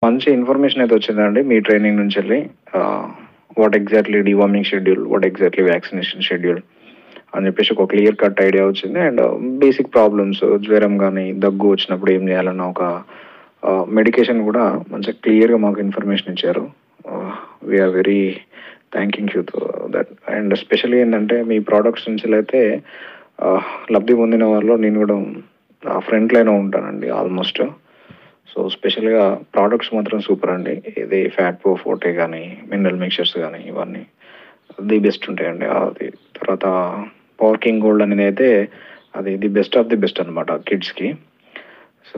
మంచి ఇన్ఫర్మేషన్ అయితే వచ్చిందండి మీ ట్రైనింగ్ నుంచి వెళ్ళి what exactly deworming schedule what exactly vaccination schedule అని చెప్పేసి ఒక క్లియర్ కట్ ఐడియా వచ్చింది అండ్ బేసిక్ ప్రాబ్లమ్స్ జ్వరం కానీ దగ్గు వచ్చినప్పుడు ఏం చేయాలన్న ఒక మెడికేషన్ కూడా మంచిగా క్లియర్గా మాకు ఇన్ఫర్మేషన్ ఇచ్చారు we are very thanking you that and specially ఏంటంటే మీ ప్రోడక్ట్స్ నుంచి అయితే uh, లబ్ధి పొందిన వాళ్ళు నేను కూడా ఫ్రంట్ లైన్ ఉంటానండి ఆల్మోస్ట్ సో స్పెషల్గా ప్రోడక్ట్స్ మాత్రం సూపర్ అండి ఇది ఫ్యాట్ ప్రో ఫోర్టే కానీ మినరల్ మిక్చర్స్ కానీ ఇవన్నీ ది బెస్ట్ ఉంటాయండి అది తర్వాత పవర్కింగ్ గోల్డ్ అనేది అయితే అది the best of the best అనమాట కిడ్స్కి సో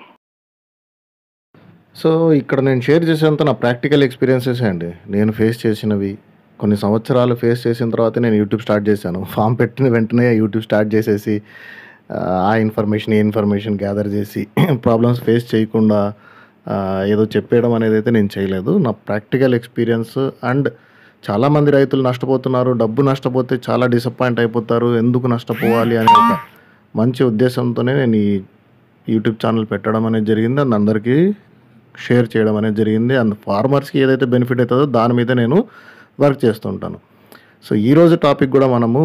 సో ఇక్కడ నేను షేర్ చేసేంత నా ప్రాక్టికల్ ఎక్స్పీరియన్సెస్ అండి నేను ఫేస్ చేసినవి కొన్ని సంవత్సరాలు ఫేస్ చేసిన తర్వాత నేను యూట్యూబ్ స్టార్ట్ చేశాను ఫామ్ పెట్టిన వెంటనే యూట్యూబ్ స్టార్ట్ చేసేసి ఆ, ఆ ఇన్ఫర్మేషన్ ఈ ఇన్ఫర్మేషన్ గ్యాదర్ చేసి ప్రాబ్లమ్స్ ఫేస్ చేయకుండా ఆ, ఏదో చెప్పేయడం అనేది అయితే నేను చేయలేదు నా ప్రాక్టికల్ ఎక్స్పీరియన్స్ అండ్ చాలామంది రైతులు నష్టపోతున్నారు డబ్బు నష్టపోతే చాలా డిసప్పాయింట్ అయిపోతారు ఎందుకు నష్టపోవాలి అనే ఒక మంచి ఉద్దేశంతోనే నేను ఈ యూట్యూబ్ ఛానల్ పెట్టడం అనేది జరిగింది అండ్ అందరికీ షేర్ చేయడం అనేది జరిగింది అండ్ ఫార్మర్స్కి ఏదైతే బెనిఫిట్ అవుతుందో దాని మీద నేను వర్క్ చేస్తుంటాను సో ఈరోజు టాపిక్ కూడా మనము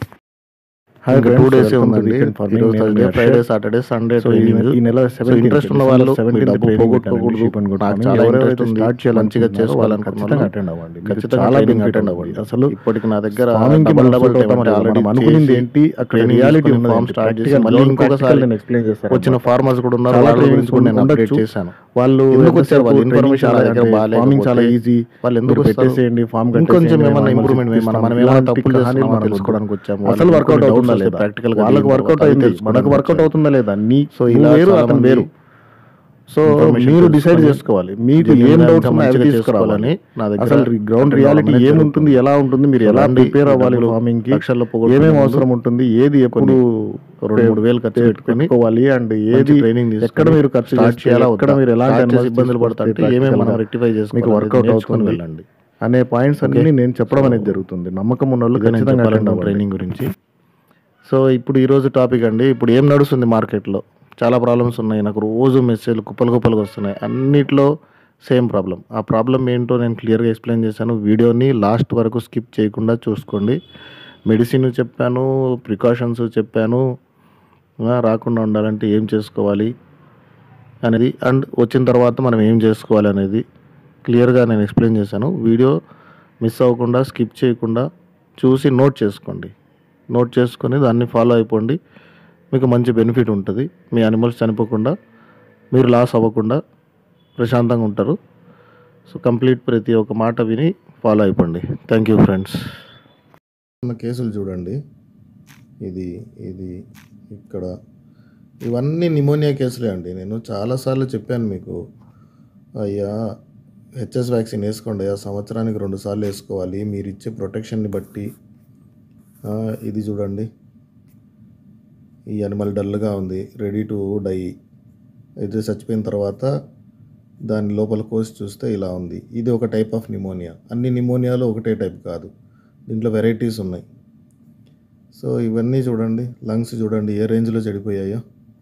Hi ఇంకా friends, two days welcome to ఉందండి Weekend Farming. ఈరోజు నేను Thursday Harsha. Friday Saturday Sunday so ఈ నెల- ఈ నెల సో ఇంట్రెస్ట్ ఉన్న వాళ్ళు మీ డబ్బు పోగొట్టుకోకూడదు నాకు చాలా ఇంట్రెస్ట్ ఉంది స్టార్ట్ చేయాలి మంచిగా చేసుకోవాలనుకున్న ఖచ్చితంగా వాళ్ళు అటెండ్ అవ్వండి మీకు ఖచ్చితంగా చాలా training బెనిఫిట్ attend అవ్వండి అవ్వండి. అసలు ఇప్పటికి నా దగ్గర ఫార్మింగ్ కి double మనం double సపోర్ట్ అవుతాం payment already మనం అనుకునింది చేసి ఏంటి అక్కడ training రియాలిటీ తీసుకొని ఉన్నది form ఏంటి? start Practical చేసి మళ్ళీ ground ఇంకొకసారి practical నేను explain చేస్తాను వచ్చిన అన్నమాట. ఫార్మర్స్ కూడా ఉన్నారు చాలా వాళ్ళ trainings గురించి కూడా నేను ఉండొచ్చు. అప్డేట్ చేశాను వాళ్ళు ఎందుకు వచ్చారు వాళ్ళు ఇన్ఫర్మేషన్ చాలా దగ్గర బాగాలేకపోతే ఫార్మింగ్ చాలా ఈజీ వాళ్ళు ఎందుకు మీరు వస్తారు? పెట్టేసేయండి ఫామ్ ఇంకొంచెం ఏమన్నా ఇంప్రూవ్మెంట్ మనం మనం ఏమైనా తప్పులు చేస్తున్నామో తెలుసుకోవడానికి వచ్చాము అసలు వర్కౌట్ అవుతుందా లేదా ప్రాక్టికల్ వాళ్ళకి వర్కౌట్ అయింది మనకు వర్కౌట్ అవుతుందా లేదా నీ సో సో ఇలా వేరు చాలా అతను మంది వేరు సో information మీరు డిసైడ్ తెలుసుకొని చేసుకోవాలి మీకు genuine ఏం గా డౌట్స్ ఇంకా ఉన్నాయో అవి మంచిగా తీసుకురావాలని చేసుకోవాలని నా దగ్గర అసలు గ్రౌండ్ attend రియాలిటీ అవ్వడం అనేది ఏముంటుంది ఎలా ఉంటుంది మీరు ఎలా చూడండి, ప్రిపేర్ అవ్వాలి డబ్బులు ఫార్మింగ్ కి లక్షల్లో పోగొట్టుకునే ఏమేమి ముందు అవసరం ఉంటుంది ఏది ఎప్పుడు రెండు మూడు వేలు ఖర్చు పెట్టుకొని పెట్టుకోవాలి అండ్ ఏది ట్రైనింగ్ ఎక్కడ మీరు ఖర్చు స్టార్ట్ చేస్తే, చేయాలా ఎక్కడ మీరు ఎలాంటి ఎలాంటి అనుమతి ఇబ్బందులు తీసుకొస్తే పడుతుంటే ఏమేమి మనం practical గా రెక్టిఫై చేసుకోవాలి మీకు వర్కౌట్ నేర్చుకొని అవుతుంది వెళ్ళండి అనే పాయింట్స్ అన్ని Okay. నేను చెప్పడం So, అనేది జరుగుతుంది నమ్మకం ఉన్న వాళ్ళు ఇదే నేను ఖచ్చితంగా attend చెప్పాలనుకున్న అవ్వండి. ట్రైనింగ్ గురించి సో ఇప్పుడు ఈరోజు టాపిక్ అండి ఇప్పుడు ఏం నడుస్తుంది మార్కెట్లో చాలా ప్రాబ్లమ్స్ ఉన్నాయి నాకు రోజు మెసేజ్లు కుప్పలు కుప్పలుగా వస్తున్నాయి అన్నిట్లో సేమ్ ప్రాబ్లం ఆ ప్రాబ్లం ఏంటో నేను క్లియర్గా ఎక్స్ప్లెయిన్ చేశాను వీడియోని లాస్ట్ వరకు స్కిప్ చేయకుండా చూసుకోండి మెడిసిన్ చెప్పాను ప్రికాషన్స్ చెప్పాను ఆ, రాకుండా ఉండాలంటే ఏం చేసుకోవాలి అనేది అండ్ వచ్చిన తర్వాత మనం ఏం చేసుకోవాలి అనేది క్లియర్గా నేను ఎక్స్ప్లెయిన్ చేశాను వీడియో మిస్ అవ్వకుండా స్కిప్ చేయకుండా చూసి నోట్ చేసుకోండి నోట్ చేసుకొని దాన్ని ఫాలో అయిపోండి మీకు మంచి బెనిఫిట్ ఉంటుంది మీ అనిమల్స్ చనిపోకుండా మీరు లాస్ అవ్వకుండా ప్రశాంతంగా ఉంటారు సో కంప్లీట్ ప్రతి ఒక్క మాట విని ఫాలో అయిపోండి థ్యాంక్ యూ ఫ్రెండ్స్ ఉన్న కేసులు చూడండి ఇది ఇది ఇక్కడ ఇవన్నీ నిమోనియా కేసులే అండి నేను చాలాసార్లు చెప్పాను మీకు అయ్యా హెచ్ఎస్ వ్యాక్సిన్ వేసుకోండి అయ్యా సంవత్సరానికి రెండు సార్లు వేసుకోవాలి మీరు ఇచ్చే ప్రొటెక్షన్ని బట్టి ఆ, ఇది చూడండి ఈ అనిమల్ డల్గా ఉంది రెడీ టు డై అయితే చచ్చిపోయిన తర్వాత దాని లోపల కోసి చూస్తే ఇలా ఉంది ఇది ఒక టైప్ ఆఫ్ నిమోనియా అన్ని నిమోనియాలు ఒకటే టైప్ కాదు దీంట్లో వెరైటీస్ ఉన్నాయి సో ఇవన్నీ చూడండి లంగ్స్ చూడండి ఏ రేంజ్లో చెడిపోయాయో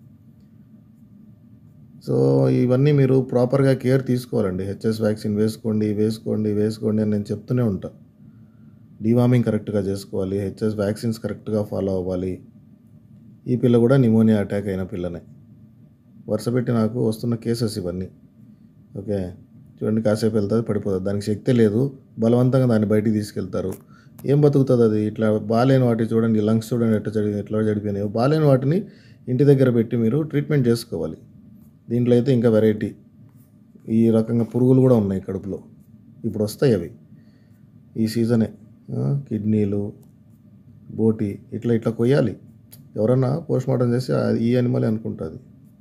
సో ఇవన్నీ మీరు ప్రాపర్గా కేర్ తీసుకోవాలండి హెచ్ఎస్ వ్యాక్సిన్ వేసుకోండి వేసుకోండి వేసుకోండి అని నేను చెప్తూనే ఉంటా డివార్మింగ్ కరెక్ట్గా చేసుకోవాలి హెచ్ఎస్ వ్యాక్సిన్స్ కరెక్ట్గా ఫాలో అవ్వాలి ఈ పిల్ల కూడా నిమోనియా అటాక్ అయిన పిల్లనే వరుస పెట్టి నాకు వస్తున్న కేసెస్ ఇవన్నీ ఓకే చూడండి కాసేపు వెళ్తుంది పడిపోతుంది దానికి శక్తి లేదు బలవంతంగా దాన్ని బయటికి తీసుకెళ్తారు ఏం బతుకుతుంది అది ఇట్లా బాలేని వాటి చూడండి లంగ్స్ చూడండి ఎట్లా చడి ఎట్లా చడిపోయినాయో బాలేని వాటిని ఇంటి దగ్గర పెట్టి మీరు ట్రీట్మెంట్ చేసుకోవాలి దీంట్లో అయితే ఇంకా వెరైటీ ఈ రకంగా పురుగులు కూడా ఉన్నాయి కడుపులో ఇప్పుడు వస్తాయి అవి ఈ సీజనే ఆ, కిడ్నీలు బోటి ఇట్లా ఇట్లా కొయ్యాలి ఎవరన్నా పోస్ట్ మార్టం చేసి ఆ, ఈ అనిమలే అనుకుంటుంది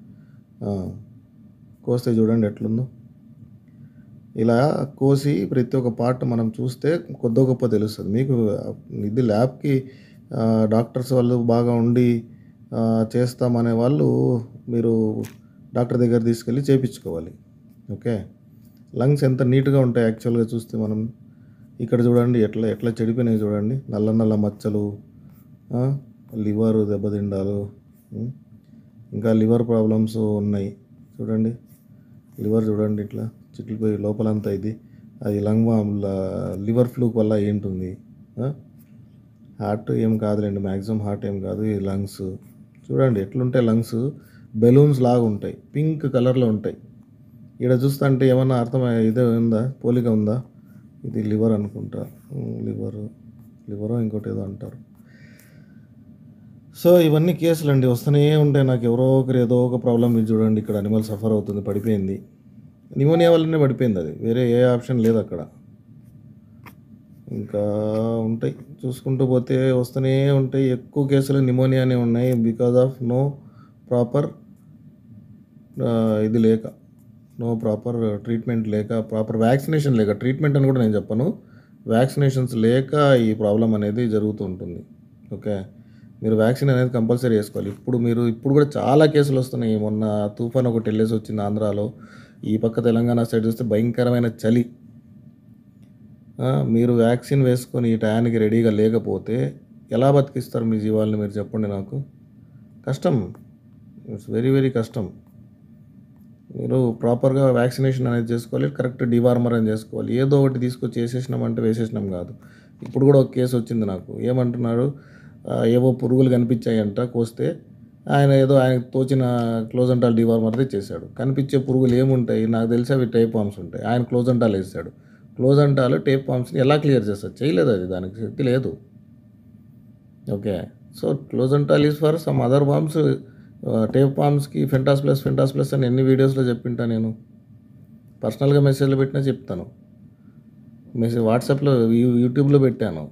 కోస్తే చూడండి ఎట్లుందో ఇలా కోసి ప్రతి ఒక్క పార్ట్ మనం చూస్తే కొద్ది గొప్ప తెలుస్తుంది మీకు ఇది ల్యాబ్కి ఆ, డాక్టర్స్ వాళ్ళు బాగా ఉండి ఆ, చేస్తామనే వాళ్ళు మీరు డాక్టర్ దగ్గర తీసుకెళ్ళి చేయించుకోవాలి ఓకే లంగ్స్ ఎంత నీట్గా ఉంటాయి యాక్చువల్గా చూస్తే మనం ఇక్కడ చూడండి ఎట్లా ఎట్లా చెడిపోయినాయి చూడండి నల్ల నల్ల మచ్చలు లివర్ దెబ్బతిండాలు ఉం? ఇంకా లివర్ ప్రాబ్లమ్స్ ఉన్నాయి చూడండి లివర్ చూడండి ఇట్లా చిట్లిపోయి లోపలంతా ఇది అది లంగ్ లివర్ ఫ్లూక్ వల్ల ఏంటుంది ఆ? హార్ట్ ఏం కాదులేండి మ్యాక్సిమం హార్ట్ ఏం కాదు ఈ లంగ్స్ చూడండి ఎట్లుంటాయి లంగ్స్ బెలూన్స్ లాగా ఉంటాయి పింక్ కలర్లో ఉంటాయి ఇక్కడ చూస్తుంటే ఏమన్నా అర్థం ఇదే ఉందా పోలిక ఉందా ఇది లివర్ అనుకుంటా లివర్ లివరో ఇంకోటి ఏదో అంటారు సో ఇవన్నీ కేసులు అండి వస్తూనే ఉంటాయి నాకు ఎవరో ఒకరు ఏదో ఒక ప్రాబ్లం ఇది చూడండి ఇక్కడ అనిమల్ సఫర్ అవుతుంది పడిపోయింది నిమోనియా వల్లనే పడిపోయింది అది వేరే ఏ ఆప్షన్ లేదు అక్కడ ఇంకా ఉంటాయి చూసుకుంటూ పోతే వస్తూనే ఉంటాయి ఎక్కువ కేసులు నిమోనియానే ఉన్నాయి బికాజ్ ఆఫ్ నో ప్రాపర్ ఇది లేక నో ప్రాపర్ ట్రీట్మెంట్ లేక ప్రాపర్ వ్యాక్సినేషన్ లేక ట్రీట్మెంట్ అని కూడా నేను చెప్పను వ్యాక్సినేషన్స్ లేక ఈ ప్రాబ్లం అనేది జరుగుతూ ఉంటుంది ఓకే మీరు వ్యాక్సిన్ అనేది కంపల్సరీ వేసుకోవాలి ఇప్పుడు మీరు ఇప్పుడు కూడా చాలా కేసులు వస్తున్నాయి మొన్న తుఫాన్ ఒకటి వెళ్ళేసి వచ్చింది ఆంధ్రాలో ఈ పక్క తెలంగాణ సైడ్ చూస్తే భయంకరమైన చలి ఆ, మీరు వ్యాక్సిన్ వేసుకొని ఈ టయానికి రెడీగా లేకపోతే ఎలా బతికిస్తారు మీ జీవాలని మీరు చెప్పండి నాకు కష్టం ఇట్స్ వెరీ వెరీ కష్టం మీరు ప్రాపర్గా వ్యాక్సినేషన్ అనేది చేసుకోవాలి కరెక్ట్ డివార్మర్ అని చేసుకోవాలి ఏదో ఒకటి తీసుకొచ్చి వేసేసినాం అంటే వేసేసినాం కాదు ఇప్పుడు కూడా ఒక కేసు వచ్చింది నాకు ఏమంటున్నారు ఆ, ఏవో పురుగులు కనిపించాయంట కోస్తే ఆయన ఏదో ఆయన తోచిన క్లోజ్ అంటాల్ డివార్మర్ తెచ్చేసాడు కనిపించే పురుగులు ఏముంటాయి నాకు తెలిసి అవి టైప్ పామ్స్ ఉంటాయి ఆయన క్లోజ్ అంటాల్ వేసాడు క్లోజ్ అంటాలు టేప్ పామ్స్ని ఎలా క్లియర్ చేస్తారు చేయలేదు అది దానికి శక్తి లేదు ఓకే సో క్లోజ్ అంటాల్ ఈజ్ ఫర్ సమ్ అదర్ బాంబ్స్ టేప్ పామ్స్కి ఫెంటాస్ ప్లస్ ఫెంటాస్ ప్లస్ అని ఎన్ని వీడియోస్లో చెప్పింటా నేను పర్సనల్గా మెసేజ్లో పెట్టినా చెప్తాను మెసేజ్ వాట్సాప్లో యూ- యూట్యూబ్లో పెట్టాను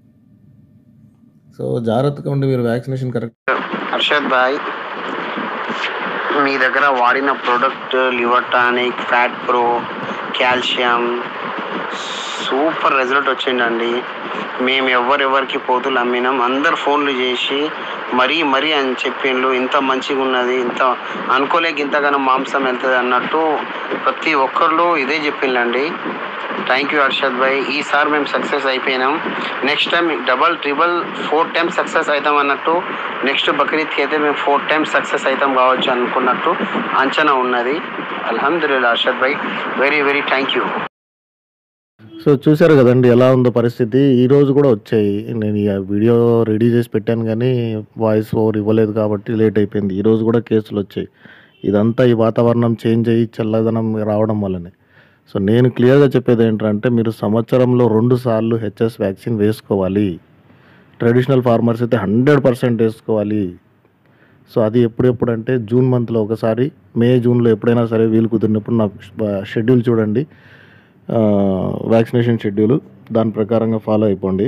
సో జాగ్రత్తగా ఉండి మీరు వ్యాక్సినేషన్ కరెక్ట్ హర్షద్ భాయ్ మీ దగ్గర వాడిన product liver tonic fat pro calcium super result వచ్చిందండి మేము ఎవరెవరికి పోతులు అమ్మినాం అందరు ఫోన్లు చేసి మరీ మరీ అని చెప్పిండ్రు ఇంత మంచిగా ఉన్నది ఇంత అనుకోలేక ఇంతగానో మాంసం వెళ్తుంది అన్నట్టు ప్రతి ఒక్కళ్ళు ఇదే చెప్పిండండి థ్యాంక్ యూ హర్షద్ భాయ్ ఈసారి మేము సక్సెస్ అయిపోయినాం next time double triple four times success అవుతాం అన్నట్టు నెక్స్ట్ బక్రీద్కి అయితే మేము ఫోర్ టైమ్స్ సక్సెస్ అవుతాం కావచ్చు అనుకున్నట్టు అంచనా ఉన్నది అల్హమ్దుల్లా Harshad bhai very very thank you so చూశారు కదండి ఎలా ఉందో పరిస్థితి ఈ రోజు కూడా వచ్చాయి నేను ఈ వీడియో రెడీ చేసి పెట్టాను కానీ వాయిస్ ఓవర్ ఇవ్వలేదు కాబట్టి లేట్ అయిపోయింది ఈ రోజు కూడా కేసులు వచ్చాయి ఇదంతా ఈ వాతావరణం చేంజ్ అయ్యి చల్లదనం రావడం వల్లనే సో నేను క్లియర్గా చెప్పేది ఏంటంటే మీరు సంవత్సరంలో రెండు సార్లు హెచ్ఎస్ వ్యాక్సిన్ వేసుకోవాలి ట్రెడిషనల్ ఫార్మర్స్ అయితే హండ్రెడ్ పర్సెంట్ వేసుకోవాలి సో అది ఎప్పుడెప్పుడు అంటే జూన్ మంత్లో ఒకసారి మే జూన్లో ఎప్పుడైనా సరే వీలు కుదిరినప్పుడు నా షెడ్యూల్ చూడండి వ్యాక్సినేషన్ షెడ్యూల్ దాని ప్రకారంగా ఫాలో అయిపోండి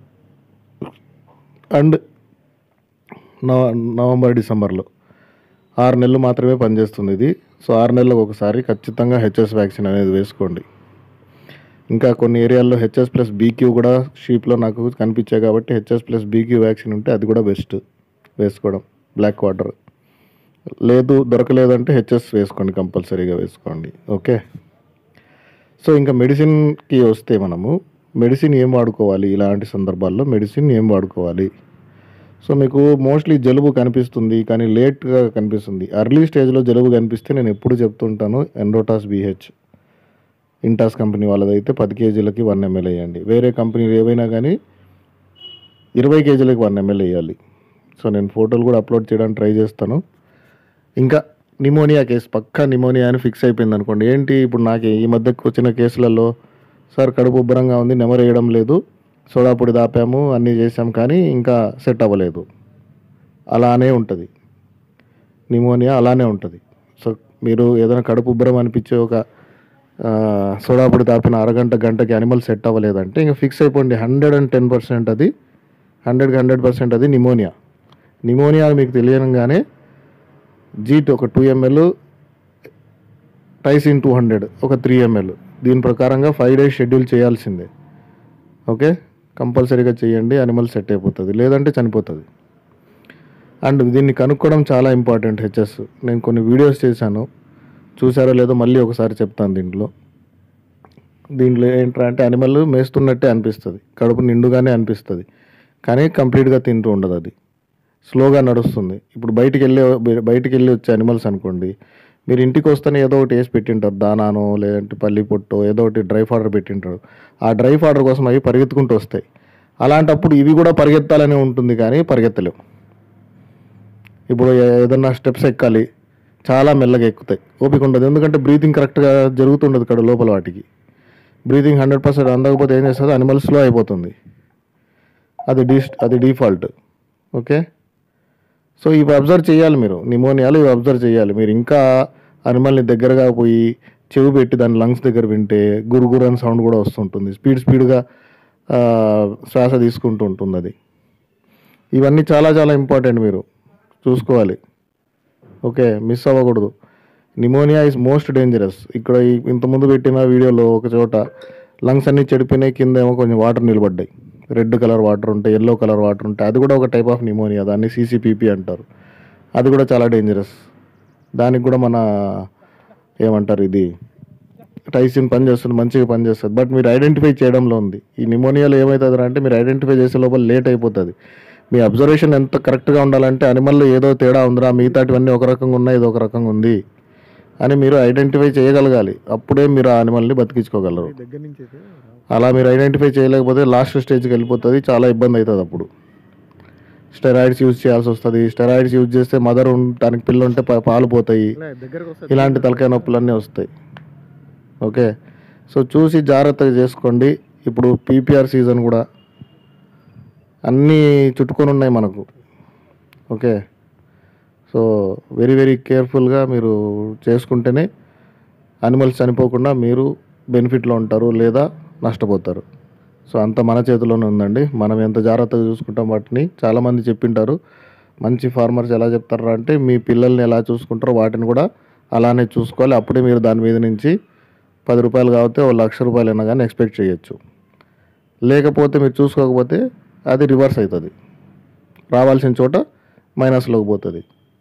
అండ్ నవ నవంబర్ డిసెంబర్లో ఆరు నెలలు మాత్రమే పనిచేస్తుంది ఇది సో ఆరు నెలలకు ఒకసారి ఖచ్చితంగా హెచ్ఎస్ వ్యాక్సిన్ అనేది వేసుకోండి ఇంకా కొన్ని ఏరియాల్లో హెచ్ఎస్ ప్లస్ బీక్యూ కూడా షీప్లో నాకు కనిపించాయి కాబట్టి హెచ్ఎస్ ప్లస్ బీక్యూ వ్యాక్సిన్ ఉంటే అది కూడా బెస్ట్ వేసుకోవడం బ్లాక్ వాటర్ లేదు దొరకలేదంటే హెచ్ఎస్ వేసుకోండి కంపల్సరీగా వేసుకోండి ఓకే సో ఇంకా మెడిసిన్కి వస్తే మనము మెడిసిన్ ఏం వాడుకోవాలి ఇలాంటి సందర్భాల్లో మెడిసిన్ ఏం వాడుకోవాలి సో మీకు మోస్ట్లీ జలుబు కనిపిస్తుంది కానీ లేట్గా కనిపిస్తుంది అర్లీ స్టేజ్లో జలుబు కనిపిస్తే నేను ఎప్పుడు చెప్తుంటాను ఎండోటాస్ బీహెచ్ ఇంటాస్ కంపెనీ వాళ్ళదైతే పది కేజీలకి వన్ ఎంఎల్ వేయండి వేరే కంపెనీలు ఏవైనా కానీ ఇరవై కేజీలకి వన్ ఎంఎల్ వేయాలి సో నేను ఫోటోలు కూడా అప్లోడ్ చేయడానికి ట్రై చేస్తాను ఇంకా నిమోనియా కేసు పక్కా నిమోనియా అని ఫిక్స్ అయిపోయింది అనుకోండి ఏంటి ఇప్పుడు నాకు ఈ మధ్యకు వచ్చిన కేసులలో సార్ కడుపు ఉబ్బరంగా ఉంది నెమరేయడం లేదు సోడా పొడి దాపాము అన్నీ చేసాం కానీ ఇంకా సెట్ అవ్వలేదు అలానే ఉంటుంది నిమోనియా అలానే ఉంటుంది సో మీరు ఏదైనా కడుపు ఉబ్బరం అనిపించే ఒక ఆ, సోడా పొడి తాపిన అరగంట గంటకి అనిమల్ సెట్ అవ్వలేదంటే ఇంకా ఫిక్స్ అయిపోండి హండ్రెడ్ అండ్ టెన్ పర్సెంట్ అది హండ్రెడ్కి హండ్రెడ్ పర్సెంట్ అది నిమోనియా నిమోనియా మీకు తెలియగానే జీట్ ఒక టూ ఎంఎల్ టైసిన్ టూ హండ్రెడ్ ఒక త్రీ ఎంఎల్ దీని ప్రకారంగా ఫైవ్ డేస్ షెడ్యూల్ చేయాల్సిందే ఓకే కంపల్సరీగా చేయండి అనిమల్ సెట్ అయిపోతుంది లేదంటే చనిపోతుంది అండ్ దీన్ని కనుక్కోవడం చాలా ఇంపార్టెంట్ హెచ్ఎస్ నేను కొన్ని వీడియోస్ చేశాను చూసారో లేదో మళ్ళీ ఒకసారి చెప్తాను దీంట్లో దీంట్లో ఏంట్రా అంటే అనిమల్ మేస్తున్నట్టే అనిపిస్తుంది కడుపు నిండుగానే అనిపిస్తుంది కానీ కంప్లీట్గా తింటూ ఉండదు అది స్లోగా నడుస్తుంది ఇప్పుడు బయటికి వెళ్ళే బయటికి వెళ్ళి వచ్చే అనిమల్స్ అనుకోండి మీరు ఇంటికి వస్తేనే ఏదో ఒకటి వేసి పెట్టింటారు దానానో లేదంటే పల్లి పొట్టో ఏదో ఒకటి డ్రై ఫాడర్ పెట్టింటారు ఆ డ్రై ఫాడర్ కోసం అవి పరిగెత్తుకుంటూ వస్తాయి అలాంటప్పుడు ఇవి కూడా పరిగెత్తాలని ఉంటుంది కానీ పరిగెత్తలేవు ఇప్పుడు ఏ- ఏదన్నా స్టెప్స్ ఎక్కాలి చాలా మెల్లగా ఎక్కుతాయి ఓపిక ఉండదు ఎందుకంటే బ్రీతింగ్ కరెక్ట్గా జరుగుతుండదు ఇక్కడ లోపల వాటికి బ్రీతింగ్ హండ్రెడ్ పర్సెంట్ అందకపోతే ఏం చేస్తుంది అనిమల్ స్లో అయిపోతుంది అది డీ అది డిఫాల్ట్ ఓకే సో ఇవి అబ్జర్వ్ చేయాలి మీరు నిమోనియాలు ఇవి అబ్జర్వ్ చేయాలి మీరు ఇంకా అనిమల్ని దగ్గరగా పోయి చెవి పెట్టి దాని లంగ్స్ దగ్గర వింటే గురుగురు అని సౌండ్ కూడా వస్తుంటుంది స్పీడ్ స్పీడ్గా శ్వాస తీసుకుంటూ ఉంటుంది అది ఇవన్నీ చాలా చాలా ఇంపార్టెంట్ మీరు చూసుకోవాలి ఓకే మిస్ అవ్వకూడదు నిమోనియా ఇస్ మోస్ట్ డేంజరస్ ఇక్కడ ఈ- ఇంతకుముందు పెట్టిన వీడియోలో ఒక చోట లంగ్స్ అన్నీ చెడిపోయినాయి కింద ఏమో కొంచెం వాటర్ నిలబడ్డాయి రెడ్ కలర్ వాటర్ ఉంటాయి ఎల్లో కలర్ వాటర్ ఉంటాయి అది కూడా ఒక టైప్ ఆఫ్ నిమోనియా దాన్ని సీసీపీపీ అంటారు అది కూడా చాలా డేంజరస్ దానికి కూడా మన ఏమంటారు ఇది టైసిన్ పని చేస్తుంది మంచిగా పని చేస్తుంది బట్ మీరు ఐడెంటిఫై చేయడంలో ఉంది ఈ నిమోనియాలో ఏమవుతుంది అంటే మీరు ఐడెంటిఫై చేసే లోపల లేట్ అయిపోతుంది మీ అబ్జర్వేషన్ ఎంత కరెక్ట్గా ఉండాలంటే అనిమల్లో ఏదో తేడా ఉందిరా మిగతాటివన్నీ ఒక రకంగా ఉన్నాయి ఇది ఒక రకంగా ఉంది అని మీరు ఐడెంటిఫై చేయగలగాలి అప్పుడే మీరు ఆ అనిమల్ని బతికించుకోగలరు దగ్గర నుంచి అయితే అలా మీరు ఐడెంటిఫై చేయలేకపోతే లాస్ట్ స్టేజ్కి వెళ్ళిపోతుంది చాలా ఇబ్బంది అవుతుంది అప్పుడు స్టెరాయిడ్స్ యూజ్ చేయాల్సి వస్తుంది స్టెరాయిడ్స్ యూజ్ చేస్తే మదర్ దానికి పిల్ల ఉంటే పా- పాలు పోతాయి ఇలా దగ్గరకు వస్తే ఇలాంటి తలకాయ నొప్పులన్నీ వస్తాయి ఓకే సో చూసి జాగ్రత్తగా చేసుకోండి ఇప్పుడు పీపీఆర్ సీజన్ కూడా అన్నీ చుట్టుకొని ఉన్నాయి మనకు ఓకే సో వెరీ వెరీ కేర్ఫుల్గా మీరు చేసుకుంటేనే అనిమల్స్ చనిపోకుండా మీరు బెనిఫిట్లో ఉంటారు లేదా నష్టపోతారు సో అంత మన చేతిలోనే ఉందండి మనం ఎంత జాగ్రత్తగా చూసుకుంటాం వాటిని చాలామంది చెప్పింటారు మంచి ఫార్మర్స్ ఎలా చెప్తారు అంటే మీ పిల్లల్ని ఎలా చూసుకుంటారో వాటిని కూడా అలానే చూసుకోవాలి అప్పుడే మీరు దాని మీద నుంచి పది రూపాయలు కాబట్టి ఓ లక్ష రూపాయలు అయినా కానీ ఎక్స్పెక్ట్ చేయొచ్చు లేకపోతే మీరు చూసుకోకపోతే అది రివర్స్ అవుతుంది రావాల్సిన చోట మైనస్లోకి పోతుంది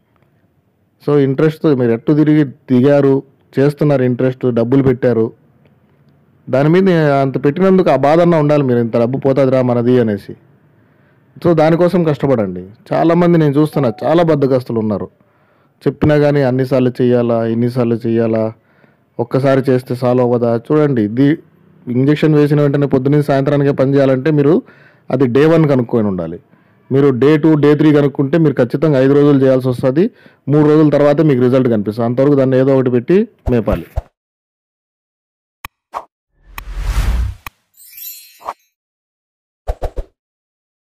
సో ఇంట్రెస్ట్ మీరు ఎట్టు తిరిగి దిగారు చేస్తున్నారు ఇంట్రెస్ట్ డబ్బులు పెట్టారు దాని మీద అంత పెట్టినందుకు ఆ బాధ అన్న ఉండాలి మీరు ఇంత డబ్బు పోతుందిరా మనది అనేసి సో దానికోసం కష్టపడండి చాలామంది నేను చూస్తున్నా చాలా బద్దకస్తులు ఉన్నారు చెప్పినా కానీ అన్నిసార్లు చేయాలా ఇన్నిసార్లు చేయాలా ఒక్కసారి చేస్తే సాల్వ్ అవ్వదా చూడండి ఇది ఇంజెక్షన్ వేసిన వెంటనే పొద్దున్న సాయంత్రానికే పని చేయాలంటే మీరు అది డే వన్ కనుక్కొని ఉండాలి మీరు డే టూ డే త్రీ కనుక్కుంటే మీరు ఖచ్చితంగా ఐదు రోజులు చేయాల్సి వస్తుంది మూడు రోజుల తర్వాత మీకు రిజల్ట్ కనిపిస్తుంది అంతవరకు దాన్ని ఏదో ఒకటి పెట్టి మేపాలి